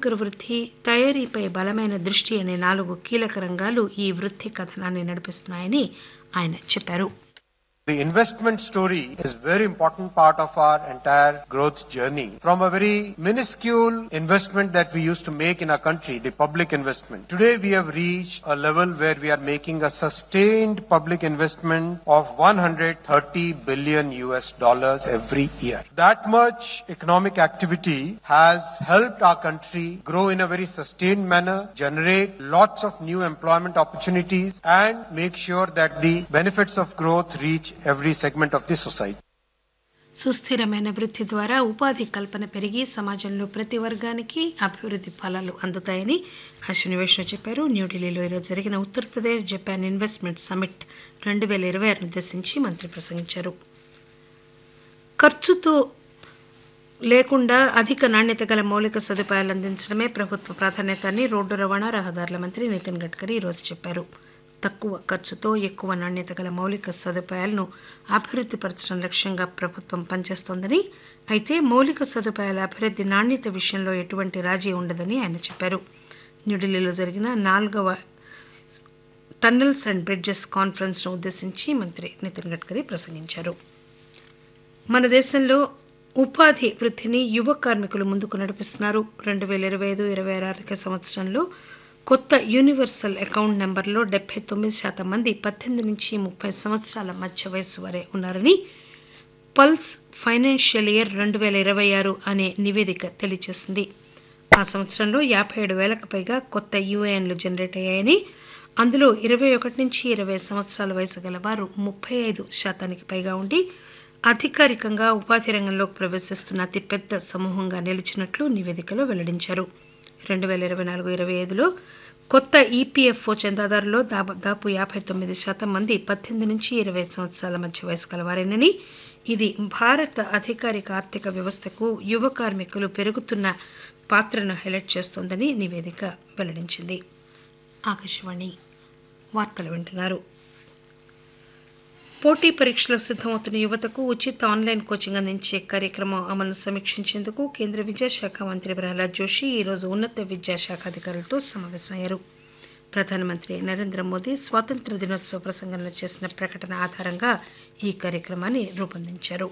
సమగ్ర వృద్ధి తయారీపై బలమైన దృష్టి అనే నాలుగు కీలక రంగాలు ఈ వృద్ధి కథనాన్ని నడిపిస్తున్నాయని ఆయన చెప్పారు The investment story is very important part of our entire growth journey. From a very minuscule investment that we used to make in our country, the public investment. Today we have reached a level where we are making a sustained public investment of 130 billion US dollars every year. That much economic activity has helped our country grow in a very sustained manner, generate lots of new employment opportunities and make sure that the benefits of growth reach every segment of the society. సుస్థిరమైన వృద్ధి ద్వారా ఉపాధి కల్పన పెరిగి సమాజంలో ప్రతి వర్గానికి అభివృద్ధి ఫలాలు అందుతాయని అశ్విని వైష్ణవ్ చెప్పారు న్యూఢిల్లీలో ఈరోజు జరిగిన ఉత్తరప్రదేశ్ జపాన్ ఇన్వెస్ట్మెంట్ సమిట్ రెండు వేల ఇరవై ఆరును ఉద్దేశించి మంత్రి ప్రసంగించారు ఖర్చుతో లేకుండా అధిక నాణ్యత గల మౌలిక సదుపాయాలు అందించడమే ప్రభుత్వ ప్రాధాన్యత అని రోడ్డు రవాణా రహదారుల మంత్రి నితిన్ గడ్కరీ ఈరోజు చెప్పారు తక్కువ ఖర్చుతో ఎక్కువ నాణ్యత గల మౌలిక సదుపాయాలను అభివృద్ధి పరచడం లక్ష్యంగా ప్రభుత్వం పనిచేస్తోందని అయితే మౌలిక సదుపాయాల అభివృద్ధి నాణ్యత విషయంలో ఎటువంటి రాజీ ఉండదని ఆయన చెప్పారు న్యూఢిల్లీలో జరిగిన నాలుగవ టన్నెల్స్ అండ్ బ్రిడ్జెస్ కాన్ఫరెన్స్ను ఉద్దేశించి మంత్రి నితిన్ గడ్కరీ ప్రసంగించారు మన దేశంలో ఉపాధి వృద్ధిని యువ కార్మికులు ముందుకు నడిపిస్తున్నారు రెండు వేల ఇరవై ఐదు ఇరవై ఆరు ఆర్థిక సంవత్సరంలో కొత్త యూనివర్సల్ అకౌంట్ నెంబర్లో డెబ్బై తొమ్మిది శాతం మంది పద్దెనిమిది నుంచి ముప్పై సంవత్సరాల మధ్య వయస్సు వారే ఉన్నారని పల్స్ ఫైనాన్షియల్ ఇయర్ రెండు వేల ఇరవై ఆరు అనే నివేదిక తెలియజేసింది ఆ సంవత్సరంలో యాభై ఏడు వేలకు పైగా కొత్త యూఏఎన్లు జనరేట్ అయ్యాయని అందులో ఇరవై ఒకటి నుంచి ఇరవై సంవత్సరాల వయసు గల వారు ముప్పై ఐదు శాతానికి పైగా ఉండి అధికారికంగా ఉపాధి రంగంలోకి ప్రవేశిస్తున్న అతిపెద్ద సమూహంగా నిలిచినట్లు నివేదికలో వెల్లడించారు రెండు వేల ఇరవై నాలుగు ఇరవై ఐదులో కొత్త ఈపీఎఫ్ఓ చందాదారులో దాదాపు యాభై తొమ్మిది శాతం మంది పద్దెనిమిది నుంచి ఇరవై సంవత్సరాల మధ్య వయసు కలవారేనని ఇది భారత అధికారిక ఆర్థిక వ్యవస్థకు యువ కార్మికులు పెరుగుతున్న పాత్రను హైలైట్ చేస్తోందని నివేదిక వెల్లడించింది ఆకాశవాణి వార్తలు వింటున్నారు పోటీ పరీక్షలకు సిద్దమవుతున్న యువతకు ఉచిత ఆన్లైన్ కోచింగ్ అందించే కార్యక్రమం అమలును సమీక్షించేందుకు కేంద్ర విద్యాశాఖ మంత్రి ప్రహ్లాద్ జోషి ఈరోజు ఉన్నత విద్యాశాఖ అధికారులతో సమావేశమయ్యారు ప్రధానమంత్రి నరేంద్ర మోదీ స్వాతంత్ర దినోత్సవ ప్రసంగంలో చేసిన ప్రకటన ఆధారంగా ఈ కార్యక్రమాన్ని రూపొందించారు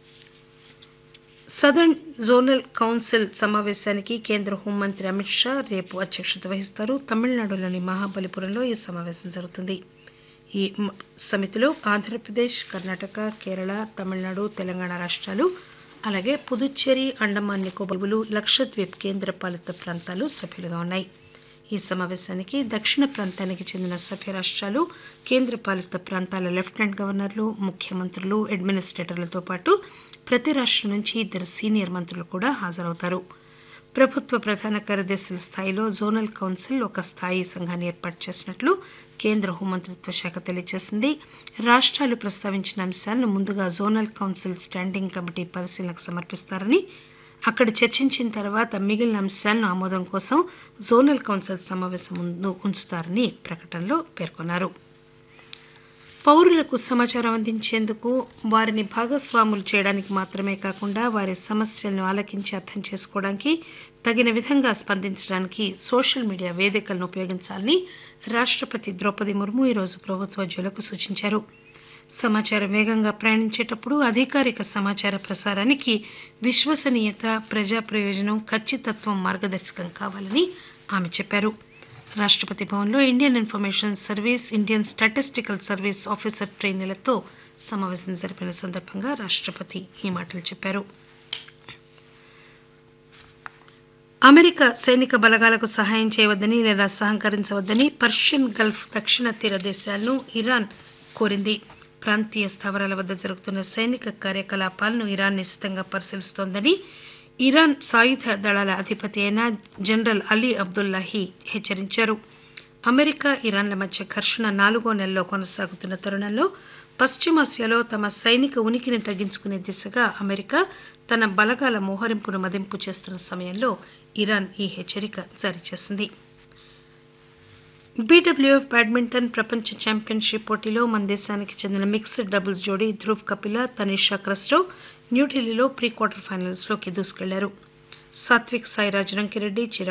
సదర్న్ జోనల్ కౌన్సిల్ సమావేశానికి కేంద్ర హోంమంత్రి అమిత్ షా రేపు అధ్యక్షత వహిస్తారు తమిళనాడులోని మహాబలిపురంలో ఈ సమావేశం జరుగుతుంది ఈ సమితిలో ఆంధ్రప్రదేశ్ కర్ణాటక కేరళ తమిళనాడు తెలంగాణ రాష్ట్రాలు అలాగే పుదుచ్చేరి అండమాన్ నికోబార్లు లక్షద్వీప్ కేంద్ర పాలిత ప్రాంతాలు సభ్యులుగా ఉన్నాయి ఈ సమావేశానికి దక్షిణ ప్రాంతానికి చెందిన సభ్య రాష్ట్రాలు కేంద్ర పాలిత ప్రాంతాల లెఫ్టినెంట్ గవర్నర్లు ముఖ్యమంత్రులు అడ్మినిస్ట్రేటర్లతో పాటు ప్రతి రాష్ట్రం నుంచి ఇద్దరు సీనియర్ మంత్రులు కూడా హాజరవుతారు ప్రభుత్వ ప్రధాన కార్యదర్శుల స్థాయిలో జోనల్ కౌన్సిల్ ఒక స్థాయి సంఘాన్ని ఏర్పాటు చేసినట్లు కేంద్ర హోంమంత్రిత్వ శాఖ తెలియజేసింది రాష్ట్రాలు ప్రస్తావించిన అంశాలను ముందుగా జోనల్ కౌన్సిల్ స్టాండింగ్ కమిటీ పరిశీలనకు సమర్పిస్తారని అక్కడ చర్చించిన తర్వాత మిగిలిన అంశాలను ఆమోదం కోసం జోనల్ కౌన్సిల్ సమావేశం ముందు ఉంచుతారని ప్రకటనలో పేర్కొన్నారు పౌరులకు సమాచారం అందించేందుకు వారిని భాగస్వాములు చేయడానికి మాత్రమే కాకుండా వారి సమస్యలను ఆలకించి అర్థం చేసుకోవడానికి తగిన విధంగా స్పందించడానికి సోషల్ మీడియా వేదికలను ఉపయోగించాలని రాష్ట్రపతి ద్రౌపది ముర్ము ఈరోజు ప్రభుత్వోద్యోగులకు సూచించారు సమాచారం వేగంగా ప్రయాణించేటప్పుడు అధికారిక సమాచార ప్రసారానికి విశ్వసనీయత ప్రజా ప్రయోజనం ఖచ్చితత్వం మార్గదర్శకం కావాలని ఆమె చెప్పారు రాష్ట్రపతి భవన్లో Indian information service Indian statistical service officer ట్రైనీలతో సమావేశం జరిపిన సందర్భంగా రాష్ట్రపతి ఈ మాటలు చెప్పారు అమెరికా సైనిక బలగాలకు సహాయం చేయవద్దని లేదా సహకరించవద్దని పర్షియన్ గల్ఫ్ దక్షిణ తీర దేశాలను ఇరాన్ కోరింది ప్రాంతీయ స్థావరాల వద్ద జరుగుతున్న సైనిక కార్యకలాపాలను ఇరాన్ నిశ్చితంగా పరిశీలిస్తోందని ఇరాన్ సాయుధ దళాల అధిపతి అయిన జనరల్ అలీ అబ్దుల్లాహి హెచ్చరించారు అమెరికా ఇరాన్ల మధ్య ఘర్షణ నాలుగో నెలలో కొనసాగుతున్న తరుణంలో పశ్చిమాసియాలో తమ సైనిక ఉనికిని తగ్గించుకునే దిశగా అమెరికా తన బలగాల మోహరింపును మదింపు చేస్తున్న సమయంలో ఇరాన్ ఈ హెచ్చరిక జారీ చేసింది బీడబ్ల్యూఎఫ్ బ్యాడ్మింటన్ ప్రపంచ ఛాంపియన్షిప్ పోటీలో మన దేశానికి చెందిన మిక్స్డ్ డబుల్స్ జోడీ ధ్రువ్ కపిల తనిషా క్రస్టో న్యూఢిల్లీలో ప్రీ క్వార్టర్ ఫైనల్స్లోకి దూసుకెళ్లారు సాత్విక్ సాయిరాజ్ రంకిరెడ్డి చిరాగ్